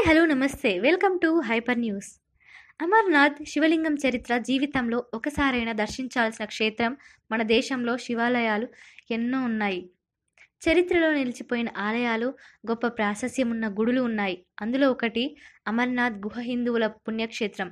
hello నమస్తే welcome to hyper news Amarnath శివలింగం చరిత్ర జీవితంలో ఒకసారైనా దర్శించాల్సిన క్షేత్రం మన దేశంలో శివాలయాలు ఎన్నో ఉన్నాయి చరిత్రలో నిలిచిపోయిన ఆలయాలు గొప్ప ప్రాశస్యం ఉన్న గుడులు ఉన్నాయి అందులో ఒకటి అమర్నాథ్ గుహ హిందువుల పుణ్యక్షేత్రం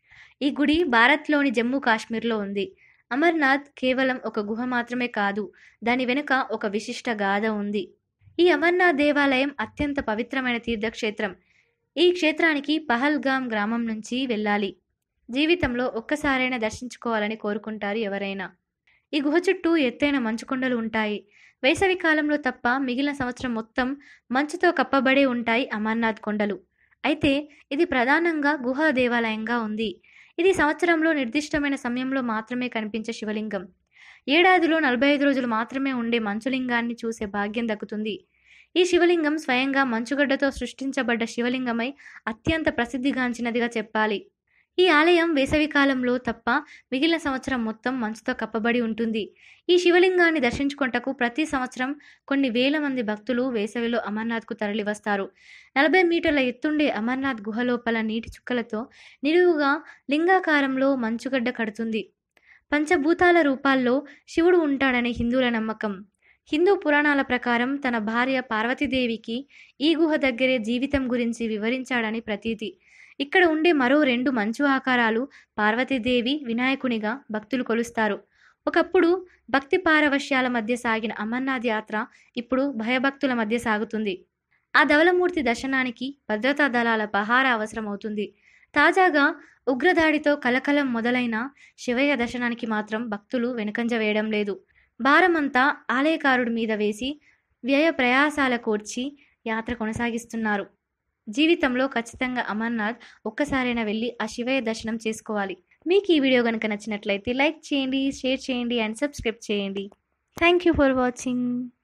ఈ గుడి భారత్లోని జమ్మూ కాశ్మీర్లో ఉంది అమర్నాథ్ కేవలం ఒక గుహ మాత్రమే కాదు దాని వెనుక ఒక విశిష్ట గాథ ఉంది ఈ అమర్నాథ్ దేవాలయం అత్యంత పవిత్రమైన తీర్థక్షేత్రం ఈ క్షేత్రానికి పహల్గామ్ గ్రామం నుంచి వెళ్ళాలి జీవితంలో ఒక్కసారైనా దర్శించుకోవాలని కోరుకుంటారు ఎవరైనా ఈ గుహ చుట్టూ ఎత్తైన మంచుకొండలు ఉంటాయి వేసవి కాలంలో తప్ప మిగిలిన సంవత్సరం మొత్తం మంచుతో కప్పబడే ఉంటాయి అమర్నాథ్ కొండలు అయితే ఇది ప్రధానంగా గుహ దేవాలయంగా ఉంది ఇది సంవత్సరంలో నిర్దిష్టమైన సమయంలో మాత్రమే కనిపించే శివలింగం ఏడాదిలో నలభై ఐదు రోజులు మాత్రమే ఉండే మంచులింగాన్ని చూసే భాగ్యం దక్కుతుంది ఈ శివలింగం స్వయంగా మంచుగడ్డతో సృష్టించబడ్డ శివలింగమై అత్యంత ప్రసిద్ధిగాంచినదిగా చెప్పాలి ఈ ఆలయం వేసవి కాలంలో తప్ప మిగిలిన సంవత్సరం మొత్తం మంచుతో కప్పబడి ఉంటుంది ఈ శివలింగాన్ని దర్శించుకుంటకు ప్రతి సంవత్సరం కొన్ని వేల మంది భక్తులు వేసవిలో అమర్నాథ్కు తరలివస్తారు నలభై మీటర్ల ఎత్తుండే అమర్నాథ్ గుహ లోపల నీటి చుక్కలతో నిలువుగా లింగాకారంలో మంచుగడ్డ కడుతుంది పంచభూతాల రూపాల్లో శివుడు ఉంటాడని హిందువుల నమ్మకం హిందూ పురాణాల ప్రకారం తన భార్య పార్వతీదేవికి ఈ గుహ దగ్గరే జీవితం గురించి వివరించాడని ప్రతీతి ఇక్కడ ఉండే మరో రెండు మంచు ఆకారాలు పార్వతీదేవి వినాయకునిగా భక్తులు కొలుస్తారు ఒకప్పుడు భక్తి పారవశ్యాల మధ్య సాగిన అమర్నాథ్ యాత్ర ఇప్పుడు భయభక్తుల మధ్య సాగుతుంది ఆ ధవలమూర్తి దర్శనానికి భద్రతా దళాల పహారా అవసరమవుతుంది తాజాగా ఉగ్రదాడితో కలకలం మొదలైన శివయ్య దర్శనానికి మాత్రం భక్తులు వెనుకంజ వేయడం లేదు భారమంతా ఆలయకారుడి మీద వేసి వ్యయ ప్రయాసాల కూర్చి యాత్ర కొనసాగిస్తున్నారు జీవితంలో ఖచ్చితంగా అమర్నాథ్ ఒక్కసారైనా వెళ్ళి ఆ శివయ్య దర్శనం చేసుకోవాలి మీకు ఈ వీడియో కనుక నచ్చినట్లయితే లైక్ చేయండి షేర్ చేయండి అండ్ సబ్స్క్రైబ్ చేయండి థ్యాంక్ యూ ఫర్ వాచింగ్